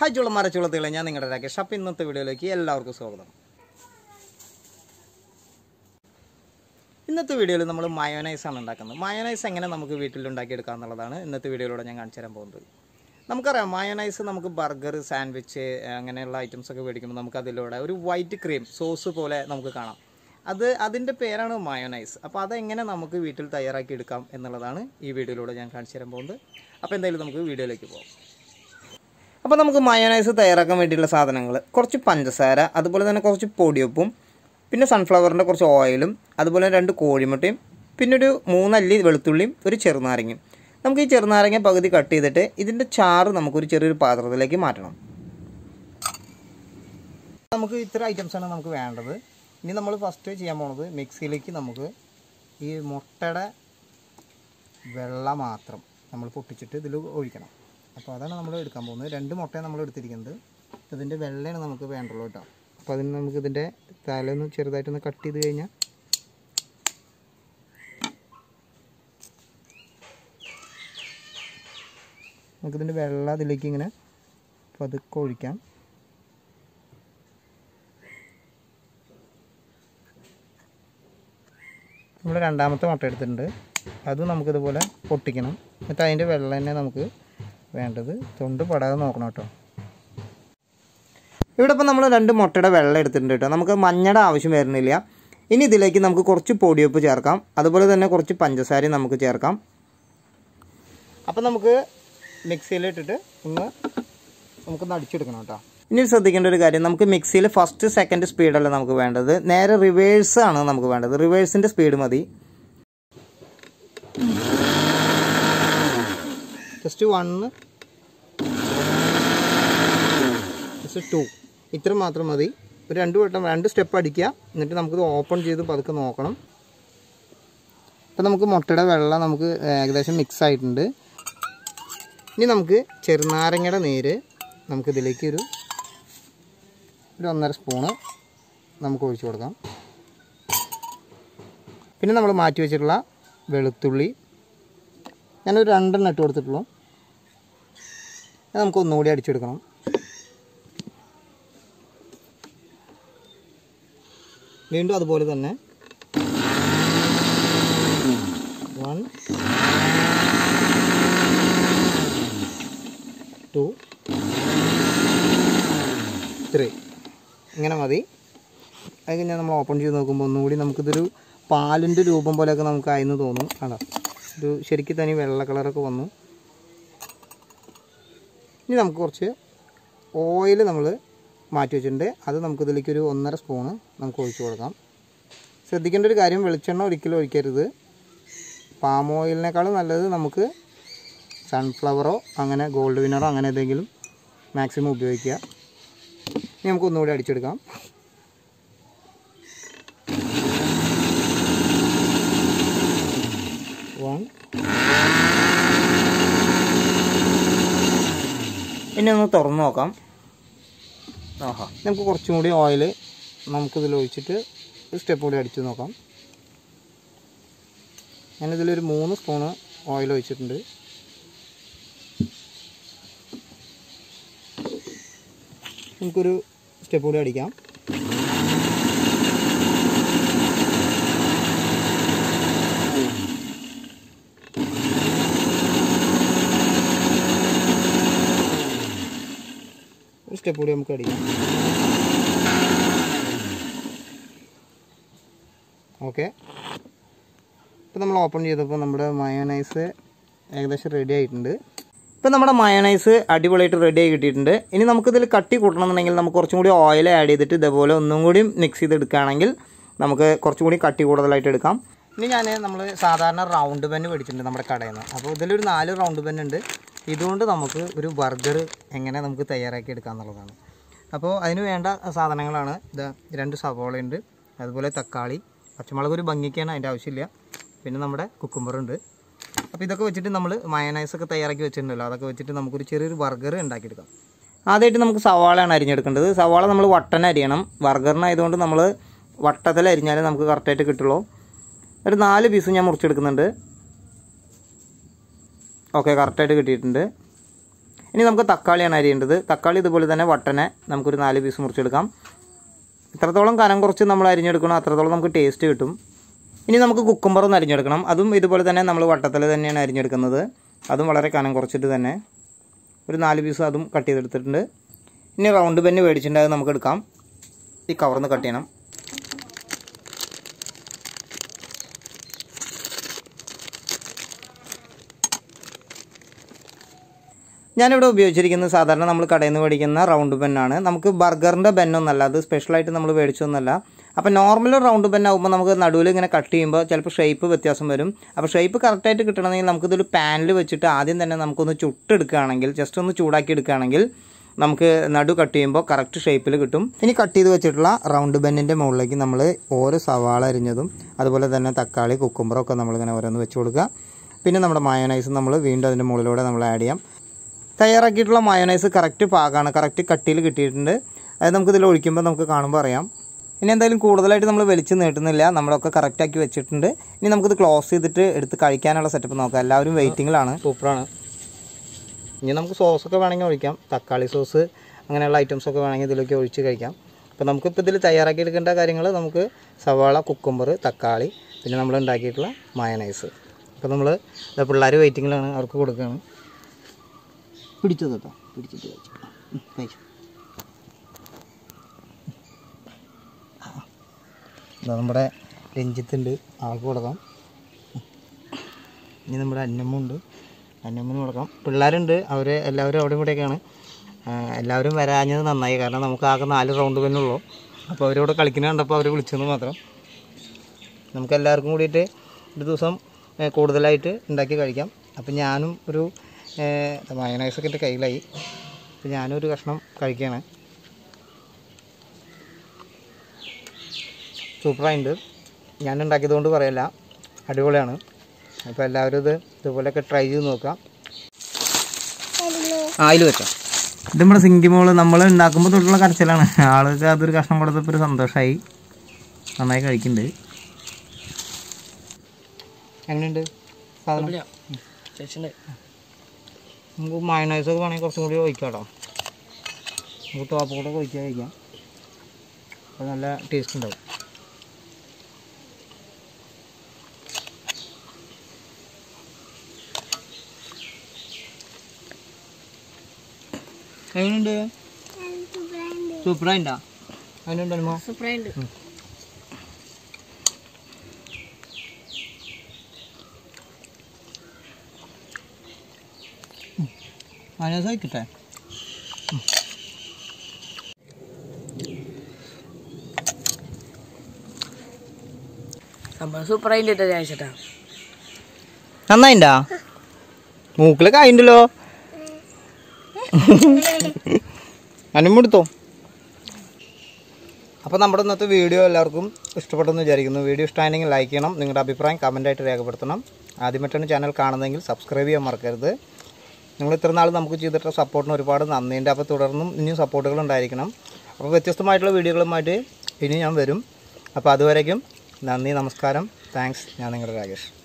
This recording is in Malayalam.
ഹായ് ചുളമാര ചുളത്തുകളെ ഞാൻ നിങ്ങളുടെ രാകേഷ് അപ്പം ഇന്നത്തെ വീഡിയോയിലേക്ക് എല്ലാവർക്കും സ്വാഗതം ഇന്നത്തെ വീഡിയോയിൽ നമ്മൾ മയോനൈസ് ആണ് ഉണ്ടാക്കുന്നത് മയോനൈസ് എങ്ങനെ നമുക്ക് വീട്ടിൽ ഉണ്ടാക്കിയെടുക്കാം എന്നുള്ളതാണ് ഇന്നത്തെ വീഡിയോയിലൂടെ ഞാൻ കാണിച്ചു തരാൻ പോകുന്നത് നമുക്കറിയാം മയോനൈസ് നമുക്ക് ബർഗർ സാൻഡ്വിച്ച് അങ്ങനെയുള്ള ഐറ്റംസ് ഒക്കെ മേടിക്കുമ്പോൾ നമുക്ക് അതിലൂടെ ഒരു വൈറ്റ് ക്രീം സോസ് പോലെ നമുക്ക് കാണാം അത് അതിൻ്റെ പേരാണ് മയോനൈസ് അപ്പോൾ അതെങ്ങനെ നമുക്ക് വീട്ടിൽ തയ്യാറാക്കി എടുക്കാം എന്നുള്ളതാണ് ഈ വീഡിയോയിലൂടെ ഞാൻ കാണിച്ചു തരാൻ പോകുന്നത് അപ്പോൾ എന്തായാലും നമുക്ക് വീഡിയോയിലേക്ക് പോകാം അപ്പോൾ നമുക്ക് മയോനൈസ് തയ്യാറാക്കാൻ വേണ്ടിയുള്ള സാധനങ്ങൾ കുറച്ച് പഞ്ചസാര അതുപോലെ തന്നെ കുറച്ച് പൊടിയുപ്പും പിന്നെ സൺഫ്ലവറിൻ്റെ കുറച്ച് ഓയിലും അതുപോലെ രണ്ട് കോഴിമുട്ടയും പിന്നെ ഒരു മൂന്നല്ലി വെളുത്തുള്ളിയും ഒരു ചെറുനാരങ്ങയും നമുക്ക് ഈ ചെറുനാരങ്ങ പകുതി കട്ട് ചെയ്തിട്ട് ഇതിൻ്റെ ചാറ് നമുക്കൊരു ചെറിയൊരു പാത്രത്തിലേക്ക് മാറ്റണം നമുക്ക് ഇത്ര ഐറ്റംസാണ് നമുക്ക് വേണ്ടത് ഇനി നമ്മൾ ഫസ്റ്റ് ചെയ്യാൻ പോണത് മിക്സിയിലേക്ക് നമുക്ക് ഈ മുട്ടയുടെ വെള്ള മാത്രം നമ്മൾ പൊട്ടിച്ചിട്ട് ഇതിൽ ഒഴിക്കണം അപ്പോൾ അതാണ് നമ്മൾ എടുക്കാൻ പോകുന്നത് രണ്ട് മുട്ടയാണ് നമ്മൾ എടുത്തിരിക്കുന്നത് ഇതിൻ്റെ വെള്ളയാണ് നമുക്ക് വേണ്ടുള്ളൂ കേട്ടോ അപ്പോൾ അതിന് നമുക്ക് ഇതിൻ്റെ തലയൊന്ന് ചെറുതായിട്ടൊന്ന് കട്ട് ചെയ്ത് കഴിഞ്ഞാൽ നമുക്കിതിൻ്റെ വെള്ള അതിലേക്ക് ഇങ്ങനെ പതുക്കെ ഒഴിക്കാം നമ്മൾ രണ്ടാമത്തെ മുട്ട എടുത്തിട്ടുണ്ട് അത് നമുക്കിതുപോലെ പൊട്ടിക്കണം എന്നിട്ട് അതിൻ്റെ വെള്ളം തന്നെ നമുക്ക് വേണ്ടത് തൊണ്ട് പടാതെ നോക്കണം കേട്ടോ ഇവിടെ ഇപ്പം നമ്മൾ രണ്ട് മുട്ടയുടെ വെള്ളം എടുത്തിട്ടുണ്ട് കേട്ടോ നമുക്ക് മഞ്ഞയുടെ ആവശ്യം വരുന്നില്ല ഇനി ഇതിലേക്ക് നമുക്ക് കുറച്ച് പൊടിയുപ്പ് ചേർക്കാം അതുപോലെ തന്നെ കുറച്ച് പഞ്ചസാരയും നമുക്ക് ചേർക്കാം അപ്പം നമുക്ക് മിക്സിയിലിട്ടിട്ട് ഒന്ന് നമുക്കൊന്ന് അടിച്ചെടുക്കണം കേട്ടോ ഇനി ശ്രദ്ധിക്കേണ്ട ഒരു കാര്യം നമുക്ക് മിക്സിയിൽ ഫസ്റ്റ് സെക്കൻഡ് സ്പീഡല്ല നമുക്ക് വേണ്ടത് നേരെ റിവേഴ്സ് ആണ് നമുക്ക് വേണ്ടത് റിവേഴ്സിൻ്റെ സ്പീഡ് മതി ജസ്റ്റ് വണ്ണ് ജസ്റ്റ് ടു ഇത്ര മാത്രം മതി ഒരു രണ്ട് വട്ടം രണ്ട് സ്റ്റെപ്പ് അടിക്കുക എന്നിട്ട് നമുക്കിത് ഓപ്പൺ ചെയ്ത് പതുക്കെ നോക്കണം ഇപ്പം നമുക്ക് മുട്ടയുടെ വെള്ളം നമുക്ക് ഏകദേശം മിക്സ് ആയിട്ടുണ്ട് ഇനി നമുക്ക് ചെറുനാരങ്ങയുടെ നീര് നമുക്കിതിലേക്ക് ഒരു ഒരു ഒന്നര സ്പൂണ് നമുക്ക് ഒഴിച്ചു കൊടുക്കാം പിന്നെ നമ്മൾ മാറ്റി വെച്ചിട്ടുള്ള വെളുത്തുള്ളി ഞാനൊരു രണ്ടെണ്ണം ഇട്ട് കൊടുത്തിട്ടുള്ളൂ അത് നമുക്ക് ഒന്നുകൂടി അടിച്ചെടുക്കണം വീണ്ടും അതുപോലെ തന്നെ വൺ ടു ത്രീ ഇങ്ങനെ മതി അത് കഴിഞ്ഞാൽ നമ്മൾ ഓപ്പൺ ചെയ്ത് നോക്കുമ്പോൾ ഒന്നുകൂടി നമുക്കിതൊരു പാലിൻ്റെ രൂപം പോലെയൊക്കെ നമുക്ക് ആയെന്ന് തോന്നും ആണോ ഒരു ശരിക്കും തനി വെള്ള കളറൊക്കെ വന്നു ഇനി നമുക്ക് കുറച്ച് ഓയിൽ നമ്മൾ മാറ്റി വെച്ചിട്ടുണ്ട് അത് നമുക്കിതിലേക്ക് ഒരു ഒന്നര സ്പൂണ് നമുക്ക് ഒഴിച്ചു കൊടുക്കാം ശ്രദ്ധിക്കേണ്ട ഒരു കാര്യം വെളിച്ചെണ്ണ ഒരിക്കലും ഒഴിക്കരുത് പാം ഓയിലിനേക്കാളും നല്ലത് നമുക്ക് സൺഫ്ലവറോ അങ്ങനെ ഗോൾഡ് വിനറോ അങ്ങനെ എന്തെങ്കിലും മാക്സിമം ഉപയോഗിക്കുക ഇനി നമുക്ക് ഒന്നുകൂടി അടിച്ചെടുക്കാം വൺ ഇനി ഒന്ന് തുറന്ന് നോക്കാം ആഹാ നമുക്ക് കുറച്ചും കൂടി ഓയിൽ നമുക്കിതിൽ ഒഴിച്ചിട്ട് ഒരു സ്റ്റെപ്പ് കൂടി അടിച്ച് നോക്കാം ഞാനിതിലൊരു മൂന്ന് സ്പൂണ് ഓയിൽ ഒഴിച്ചിട്ടുണ്ട് നമുക്കൊരു സ്റ്റെപ്പ് കൂടി അടിക്കാം ഒരു സ്റ്റെപ്പ് കൂടി നമുക്ക് അടിക്കാം ഓക്കെ ഇപ്പം നമ്മൾ ഓപ്പൺ ചെയ്തപ്പോൾ നമ്മുടെ മയോനൈസ് ഏകദേശം റെഡി ആയിട്ടുണ്ട് ഇപ്പം നമ്മുടെ മയോനൈസ് അടിപൊളിയായിട്ട് റെഡി ആയി കിട്ടിയിട്ടുണ്ട് ഇനി നമുക്കിതിൽ കട്ടി കൂട്ടണമെന്നുണ്ടെങ്കിൽ നമുക്ക് കുറച്ചും കൂടി ഓയിൽ ആഡ് ചെയ്തിട്ട് ഇതേപോലെ ഒന്നും കൂടി മിക്സ് ചെയ്തെടുക്കുകയാണെങ്കിൽ നമുക്ക് കുറച്ചും കൂടി കട്ടി കൂടുതലായിട്ട് എടുക്കാം ഇനി ഞാൻ നമ്മൾ സാധാരണ റൗണ്ട് പെന്ന് മേടിച്ചിട്ടുണ്ട് നമ്മുടെ കടയിൽ നിന്ന് അപ്പോൾ ഇതിലൊരു നാല് റൗണ്ട് പെൻ ഉണ്ട് ഇതുകൊണ്ട് നമുക്ക് ഒരു ബർഗർ എങ്ങനെ നമുക്ക് തയ്യാറാക്കി എടുക്കാം എന്നുള്ളതാണ് അപ്പോൾ അതിന് വേണ്ട സാധനങ്ങളാണ് ഇത് രണ്ട് സവോളയുണ്ട് അതുപോലെ തക്കാളി പച്ചമുളക് ഒരു ഭംഗിക്കാണ് അതിൻ്റെ ആവശ്യമില്ല പിന്നെ നമ്മുടെ കുക്കുംബറുണ്ട് അപ്പോൾ ഇതൊക്കെ വെച്ചിട്ട് നമ്മൾ മയനൈസ് ഒക്കെ തയ്യാറാക്കി വെച്ചിട്ടുണ്ടല്ലോ അതൊക്കെ വെച്ചിട്ട് നമുക്കൊരു ചെറിയൊരു ബർഗർ ഉണ്ടാക്കിയെടുക്കാം ആദ്യമായിട്ട് നമുക്ക് സവാളയാണ് അരിഞ്ഞെടുക്കേണ്ടത് സവാള നമ്മൾ വട്ടന അരിയണം ബർഗറിനായതുകൊണ്ട് നമ്മൾ വട്ടത്തിൽ അരിഞ്ഞാലേ നമുക്ക് കറക്റ്റായിട്ട് കിട്ടുള്ളൂ ഒരു നാല് പീസ് ഞാൻ മുറിച്ചെടുക്കുന്നുണ്ട് ഓക്കെ കറക്റ്റായിട്ട് കിട്ടിയിട്ടുണ്ട് ഇനി നമുക്ക് തക്കാളിയാണ് അരിയേണ്ടത് തക്കാളി ഇതുപോലെ തന്നെ വട്ടനെ നമുക്കൊരു നാല് പീസ് മുറിച്ചെടുക്കാം ഇത്രത്തോളം കനം കുറച്ച് നമ്മൾ അരിഞ്ഞെടുക്കണം അത്രത്തോളം നമുക്ക് ടേസ്റ്റ് കിട്ടും ഇനി നമുക്ക് കുക്കുംബർ ഒന്ന് അരിഞ്ഞെടുക്കണം അതും ഇതുപോലെ തന്നെ നമ്മൾ വട്ടത്തിൽ തന്നെയാണ് അരിഞ്ഞെടുക്കുന്നത് അതും വളരെ കനം കുറച്ചിട്ട് തന്നെ ഒരു നാല് പീസ് അതും കട്ട് ചെയ്തെടുത്തിട്ടുണ്ട് ഇനി റൗണ്ട് പെന്ന് മേടിച്ചിട്ടുണ്ട് അത് നമുക്ക് എടുക്കാം ഈ കവർന്ന് കട്ട് ചെയ്യണം ഞാനിവിടെ ഉപയോഗിച്ചിരിക്കുന്നത് സാധാരണ നമ്മൾ കടയിൽ നിന്ന് മേടിക്കുന്ന റൗണ്ട് പെന്നാണ് നമുക്ക് ബർഗറിൻ്റെ പെന്നൊന്നല്ല അത് സ്പെഷ്യലായിട്ട് നമ്മൾ മേടിച്ചൊന്നുമല്ല അപ്പോൾ നോർമൽ റൗണ്ട് പെന്നാകുമ്പോൾ നമുക്ക് നടുവിൽ ഇങ്ങനെ കട്ട് ചെയ്യുമ്പോൾ ചിലപ്പോൾ ഷേപ്പ് വ്യത്യാസം വരും അപ്പോൾ ഷേപ്പ് കറക്റ്റായിട്ട് കിട്ടണമെങ്കിൽ നമുക്കിതൊരു പാനിൽ വെച്ചിട്ട് ആദ്യം തന്നെ നമുക്കൊന്ന് ചുട്ടെടുക്കുകയാണെങ്കിൽ ജസ്റ്റ് ഒന്ന് ചൂടാക്കി എടുക്കുകയാണെങ്കിൽ നമുക്ക് നടു കട്ട് ചെയ്യുമ്പോൾ കറക്റ്റ് ഷേപ്പിൽ കിട്ടും ഇനി കട്ട് ചെയ്ത് വെച്ചിട്ടുള്ള റൗണ്ട് ബെന്നിൻ്റെ മുകളിലേക്ക് നമ്മൾ ഓരോ സവാള അരിഞ്ഞതും അതുപോലെ തന്നെ തക്കാളി കുക്കുമ്പറൊക്കെ നമ്മളിങ്ങനെ ഓരോന്ന് വെച്ച് കൊടുക്കുക പിന്നെ നമ്മുടെ മയോനൈസ് നമ്മൾ വീണ്ടും അതിൻ്റെ മുകളിലൂടെ നമ്മൾ ആഡ് ചെയ്യാം തയ്യാറാക്കിയിട്ടുള്ള മയോനൈസ് കറക്റ്റ് പാകമാണ് കറക്റ്റ് കട്ടിയിൽ കിട്ടിയിട്ടുണ്ട് അത് നമുക്കിതിൽ ഒഴിക്കുമ്പോൾ നമുക്ക് കാണുമ്പോൾ അറിയാം ഇനി എന്തായാലും കൂടുതലായിട്ട് നമ്മൾ വലിച്ചു നീട്ടുന്നില്ല നമ്മളൊക്കെ കറക്റ്റാക്കി വെച്ചിട്ടുണ്ട് ഇനി നമുക്കിത് ക്ലോസ് ചെയ്തിട്ട് എടുത്ത് കഴിക്കാനുള്ള സെറ്റപ്പ് നോക്കാം എല്ലാവരും വെയിറ്റിങ്ങിലാണ് സൂപ്പറാണ് ഇനി നമുക്ക് സോസൊക്കെ വേണമെങ്കിൽ ഒഴിക്കാം തക്കാളി സോസ് അങ്ങനെയുള്ള ഐറ്റംസൊക്കെ വേണമെങ്കിൽ ഇതിലേക്ക് ഒഴിച്ച് കഴിക്കാം അപ്പോൾ നമുക്കിപ്പോൾ ഇതിൽ തയ്യാറാക്കി എടുക്കേണ്ട കാര്യങ്ങൾ നമുക്ക് സവാള കുക്കുംബർ തക്കാളി പിന്നെ നമ്മൾ ഉണ്ടാക്കിയിട്ടുള്ള മയനൈസ് അപ്പോൾ നമ്മൾ പിള്ളേർ വെയിറ്റിങ്ങിലാണ് അവർക്ക് കൊടുക്കുകയാണ് പിടിച്ചത് കേട്ടോ പിടിച്ചിട്ട് കഴിച്ചു ഉം, കഴിച്ചു ഇതാ നമ്മുടെ രഞ്ജിത്തുണ്ട് ആൾക്ക് കൊടുക്കാം ഇനി നമ്മുടെ അന്നമ്മുണ്ട് അന്നമ്മിന് കൊടുക്കാം പിള്ളേരുണ്ട് അവർ എല്ലാവരും അവിടെ ഇവിടെയൊക്കെയാണ് ആ, എല്ലാവരും വരാഞ്ഞത് നന്നായി കാരണം നമുക്ക് ആകെ നാല് റൗണ്ട് തന്നെ ഉള്ളൂ അപ്പോൾ അവരോട് കളിക്കുന്ന കണ്ടപ്പോൾ അവർ വിളിച്ചെന്ന് മാത്രം നമുക്ക് എല്ലാവർക്കും കൂടിയിട്ട് ഒരു ദിവസം ഏ, കൂടുതലായിട്ട് ഉണ്ടാക്കി കഴിക്കാം അപ്പം ഞാനും ഒരു മയനൈസൊക്കെ എൻ്റെ കയ്യിലായി അപ്പം ഞാനും ഒരു കഷ്ണം കഴിക്കുകയാണ് സൂപ്പറായിട്ടുണ്ട് ഞാൻ ഉണ്ടാക്കിയത് കൊണ്ട് പറയല്ല അടിപൊളിയാണ് അപ്പോൾ എല്ലാവരും ഇത് ഇതുപോലെയൊക്കെ ട്രൈ ചെയ്ത് നോക്കാം ആ അതിൽ വെച്ചോ ഇത് നമ്മുടെ സിങ്കി മോള് നമ്മൾ ഉണ്ടാക്കുമ്പോൾ തൊട്ടുള്ള കരച്ചിലാണ് ആൾക്ക് അതൊരു കഷ്ണം കൊടുത്തപ്പോൾ ഒരു സന്തോഷമായി നന്നായി കഴിക്കുന്നുണ്ട് എങ്ങനെയുണ്ട് സാധനം നമുക്ക് മയണൈസ് ഒക്കെ വേണമെങ്കിൽ കുറച്ചും കൂടി ഒഴിക്കാം കേട്ടോ നമുക്ക് ടോപ്പ് കൂടെ ഒഴിക്കാൻ കഴിക്കാം അപ്പോൾ നല്ല ടേസ്റ്റ് ഉണ്ടാവും എങ്ങനെയുണ്ട് സൂപ്പറായിട്ടാ അതിനുണ്ട് അനുമോ സൂപ്പറായിട്ട് മയണൈസ് കഴിക്കട്ടെ സംഭവം സൂപ്പറായിട്ട് കേട്ടോ ചേട്ടാ നന്നായിണ്ടാ മൂക്കിലൊക്കെ ആയിണ്ടല്ലോ അനുമെടുത്തോ അപ്പോൾ നമ്മുടെ ഇന്നത്തെ വീഡിയോ എല്ലാവർക്കും ഇഷ്ടപ്പെട്ടെന്ന് വിചാരിക്കുന്നു വീഡിയോ ഇഷ്ടമായെങ്കിൽ ലൈക്ക് ചെയ്യണം നിങ്ങളുടെ അഭിപ്രായം കമൻറ്റായിട്ട് രേഖപ്പെടുത്തണം ആദ്യമായിട്ടാണ് ചാനൽ കാണുന്നതെങ്കിൽ സബ്സ്ക്രൈബ് ചെയ്യാൻ മറക്കരുത് നിങ്ങൾ ഇത്ര നാൾ നമുക്ക് ചെയ്തിട്ടുള്ള സപ്പോർട്ടിന് ഒരുപാട് നന്ദിയുണ്ട് അപ്പോൾ തുടർന്നും ഇനിയും സപ്പോർട്ടുകൾ ഉണ്ടായിരിക്കണം അപ്പോൾ വ്യത്യസ്തമായിട്ടുള്ള വീഡിയോകളുമായിട്ട് ഇനി ഞാൻ വരും അപ്പോൾ അതുവരേക്കും നന്ദി നമസ്കാരം താങ്ക്സ് ഞാൻ നിങ്ങളുടെ രാകേഷ്